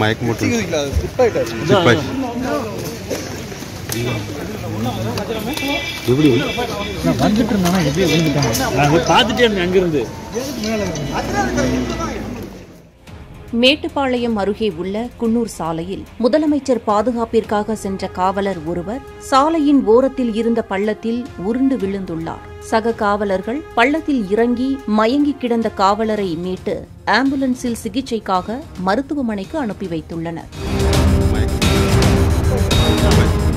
மயக்கம் போட்டு slip ஆயிட்டாச்சு slip ஆயிடுச்சு. எப்படி நான் வந்துட்டு இருந்தானா எப்படியோ விழுந்துட்டாங்க நான் போய் பார்த்துட்டே இருந்தேன் அங்கிருந்து மேட்டுப்பாளையம் அருகே உள்ள குன்னூர் சாலையில் முதலமைச்சர் பாதுகாப்பிற்காக சென்ற காவலர் ஒருவர் சாலையின் ஓரத்தில் இருந்த பள்ளத்தில் உருண்டு விழுந்துள்ளார் சக காவலர்கள் பள்ளத்தில் இறங்கி மயங்கி கிடந்த காவலரை மீட்டு ஆம்புலன்ஸில் சிகிச்சைக்காக மருத்துவமனைக்கு அனுப்பி வைத்துள்ளனர் மயக்கம்